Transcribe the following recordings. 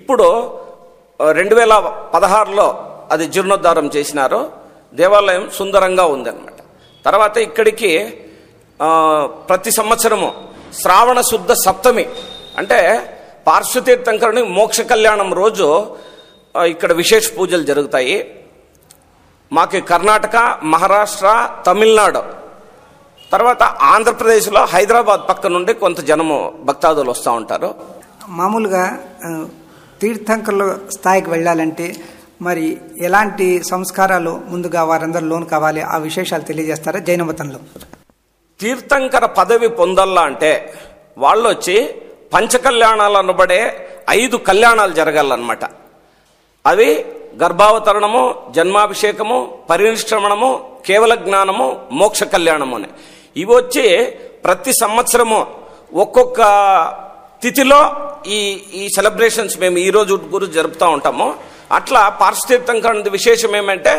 ఇప్పుడు రెండు వేల పదహారులో అది జీర్ణోద్ధారం చేసినారు దేవాలయం సుందరంగా ఉందన్నమాట తర్వాత ఇక్కడికి ఆ, ప్రతి సంవత్సరము శ్రావణ శుద్ధ సప్తమి అంటే పార్శ్వతీర్థంకరుని మోక్ష కళ్యాణం రోజు ఆ, ఇక్కడ విశేష పూజలు జరుగుతాయి మాకు కర్ణాటక మహారాష్ట్ర తమిళనాడు తర్వాత ఆంధ్రప్రదేశ్లో హైదరాబాద్ పక్క నుండి కొంత జనము భక్తాదులు వస్తూ ఉంటారు మామూలుగా ఆ, తీర్థంకర్ల స్థాయికి వెళ్ళాలంటే మరి ఎలాంటి సంస్కారాలు ముందుగా వారందరూ లోన్ కావాలి ఆ విశేషాలు తెలియజేస్తారా జైన మతంలో తీర్థంకర పదవి పొందల్లా అంటే వాళ్ళు వచ్చి పంచకళ్యాణాలు అనబడే ఐదు కళ్యాణాలు జరగాలన్నమాట అవి గర్భావతరణము జన్మాభిషేకము పరినిష్క్రమణము కేవల జ్ఞానము మోక్ష కళ్యాణము అని ఇవి వచ్చి ప్రతి సంవత్సరము ఒక్కొక్క తిథిలో ఈ ఈ సెలబ్రేషన్స్ మేము ఈ రోజు గురించి జరుపుతూ ఉంటాము అట్లా పార్శ్వతీర్థంకరణ విశేషం ఏమంటే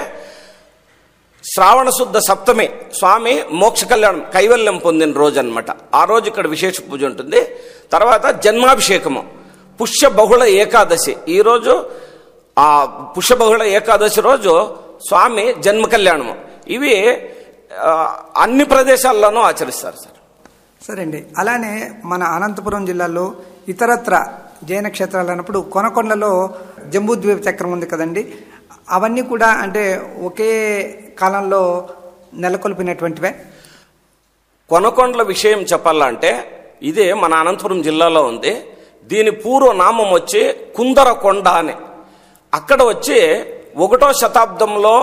శ్రావణ శుద్ధ సప్తమి స్వామి మోక్ష కళ్యాణం కైవల్యం పొందిన రోజు అనమాట ఆ రోజు ఇక్కడ విశేష పూజ ఉంటుంది తర్వాత జన్మాభిషేకము పుష్య బహుళ ఏకాదశి ఈ రోజు ఆ పుష్య బహుళ ఏకాదశి రోజు స్వామి జన్మ కళ్యాణము ఇవి ఆ, అన్ని ప్రదేశాల్లోనూ ఆచరిస్తారు సార్ సరే అండి అలానే మన అనంతపురం జిల్లాలో ఇతరత్ర జైన క్షేత్రాలు అన్నప్పుడు కొనకొండలో జంబూద్వీప చక్రం ఉంది కదండి అవన్నీ కూడా అంటే ఒకే కాలంలో నెలకొల్పినటువంటివే కొనకొండల విషయం చెప్పాలంటే ఇది మన అనంతపురం జిల్లాలో ఉంది దీని పూర్వ నామం వచ్చి కుందరకొండ అని అక్కడ వచ్చి ఒకటో శతాబ్దంలో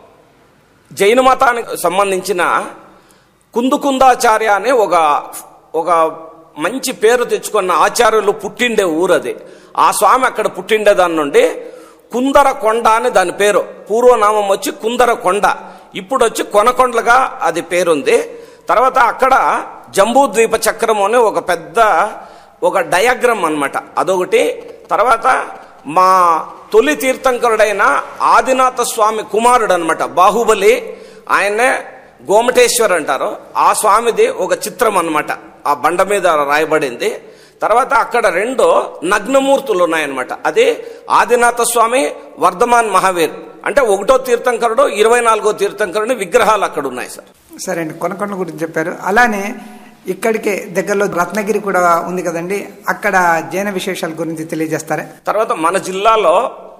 జైన మతానికి సంబంధించిన కుందుకుందాచార్య అనే ఒక ఒక మంచి పేరు తెచ్చుకున్న ఆచార్యులు పుట్టిండే ఊరు అది ఆ స్వామి అక్కడ పుట్టిండే దాని నుండి కుందర కొండ అని దాని పేరు పూర్వనామం వచ్చి కుందర కొండ ఇప్పుడు వచ్చి కొనకొండలుగా అది పేరుంది తర్వాత అక్కడ జంబూ ద్వీప చక్రం అని ఒక పెద్ద ఒక డయాగ్రామ్ అన్నమాట అదొకటి తర్వాత మా తొలి తీర్థంకరుడైన ఆదినాథ స్వామి కుమారుడు అనమాట బాహుబలి ఆయన్నే గోమటేశ్వర్ అంటారు ఆ స్వామిది ఒక చిత్రం అన్నమాట ఆ బండ మీద రాయబడింది తర్వాత అక్కడ రెండు నగ్నమూర్తులు ఉన్నాయన్నమాట అది ఆదినాథ స్వామి వర్ధమాన్ మహావీర్ అంటే ఒకటో తీర్థంకరుడు ఇరవై నాలుగో తీర్థంకరుని విగ్రహాలు అక్కడ ఉన్నాయి సార్ సరే అండి కొనకొండ గురించి చెప్పారు అలానే ఇక్కడికే దగ్గరలో రత్నగిరి కూడా ఉంది కదండి అక్కడ జైన విశేషాల గురించి తెలియజేస్తారా తర్వాత మన జిల్లాలో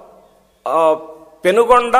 ఆ, పెనుగొండ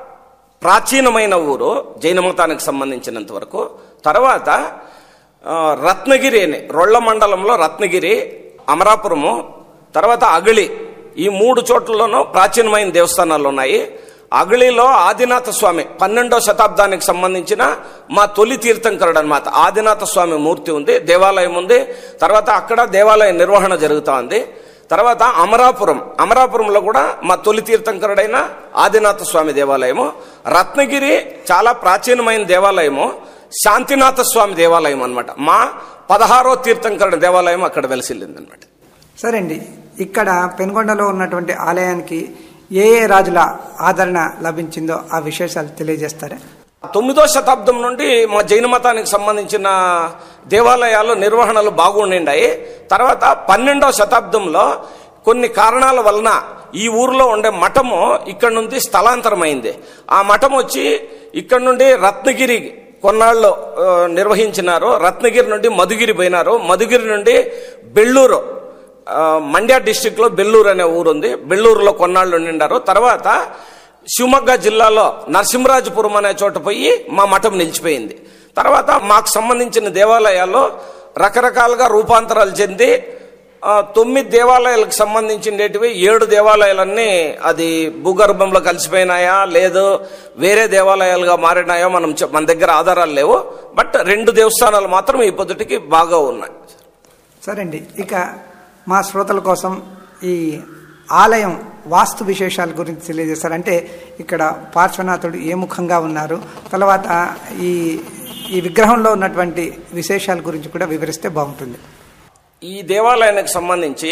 ప్రాచీనమైన ఊరు జైన మతానికి సంబంధించినంత వరకు తర్వాత ఆ, రత్నగిరి అని రొళ్ళ మండలంలో రత్నగిరి అమరాపురము తర్వాత అగిలి ఈ మూడు చోట్లలోనూ ప్రాచీనమైన దేవస్థానాలు ఉన్నాయి అగిలిలో ఆదినాథ స్వామి పన్నెండో శతాబ్దానికి సంబంధించిన మా తొలి తీర్థంకరుడు అనమాట ఆదినాథ స్వామి మూర్తి ఉంది దేవాలయం ఉంది తర్వాత అక్కడ దేవాలయ నిర్వహణ జరుగుతూ ఉంది తర్వాత అమరాపురం అమరాపురంలో కూడా మా తొలి తీర్థంకరుడైన ఆదినాథ స్వామి దేవాలయము రత్నగిరి చాలా ప్రాచీనమైన దేవాలయము శాంతినాథ స్వామి దేవాలయం అన్నమాట మా పదహారో తీర్థంకరుడు దేవాలయం అక్కడ వెలసిల్లింది అనమాట సరే అండి ఇక్కడ పెనుగొండలో ఉన్నటువంటి ఆలయానికి ఏ ఏ రాజుల ఆదరణ లభించిందో ఆ విశేషాలు తెలియజేస్తారా తొమ్మిదో శతాబ్దం నుండి మా జైన మతానికి సంబంధించిన దేవాలయాలు నిర్వహణలు బాగుండిండాయి తర్వాత పన్నెండవ శతాబ్దంలో కొన్ని కారణాల వలన ఈ ఊరిలో ఉండే మఠము ఇక్కడ నుండి స్థలాంతరమైంది ఆ మఠం వచ్చి ఇక్కడ నుండి రత్నగిరి కొన్నాళ్ళు ఆ, నిర్వహించినారు రత్నగిరి నుండి మధుగిరి పోయినారు మధుగిరి నుండి బెళ్ళూరు ఆ, మండ్య డిస్టిక్ లో బెల్లూరు అనే ఊరు ఉంది బెల్లూరులో కొన్నాళ్ళు ఉండిండారు తర్వాత శివమొగ్గ జిల్లాలో నరసింహరాజపురం అనే చోట పోయి మా మఠం నిలిచిపోయింది తర్వాత మాకు సంబంధించిన దేవాలయాల్లో రకరకాలుగా రూపాంతరాలు చెంది ఆ, తొమ్మిది దేవాలయాలకు సంబంధించినవి ఏడు దేవాలయాలన్నీ అది భూగర్భంలో కలిసిపోయినాయా లేదు వేరే దేవాలయాలుగా మారినాయో మనం చె- మన దగ్గర ఆధారాలు లేవు బట్ రెండు దేవస్థానాలు మాత్రం ఈ పొద్దుటికి బాగా ఉన్నాయి సరే అండి ఇక మా శ్రోతల కోసం ఈ ఆలయం వాస్తు విశేషాల గురించి తెలియజేస్తారు అంటే ఇక్కడ పార్శ్వనాథుడు ఏ ముఖంగా ఉన్నారు తర్వాత ఈ ఈ విగ్రహంలో ఉన్నటువంటి విశేషాల గురించి కూడా వివరిస్తే బాగుంటుంది ఈ దేవాలయానికి సంబంధించి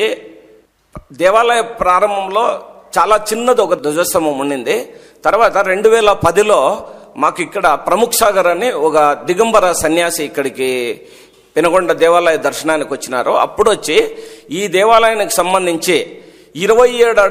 దేవాలయ ప్రారంభంలో చాలా చిన్నది ఒక ధ్వజస్తంభం ఉండింది తర్వాత రెండు వేల పదిలో మాకు ఇక్కడ ప్రముఖ్ సాగర్ అని ఒక దిగంబర సన్యాసి ఇక్కడికి పెనుగొండ దేవాలయ దర్శనానికి వచ్చినారు అప్పుడు వచ్చి ఈ దేవాలయానికి సంబంధించి ఇరవై ఏడు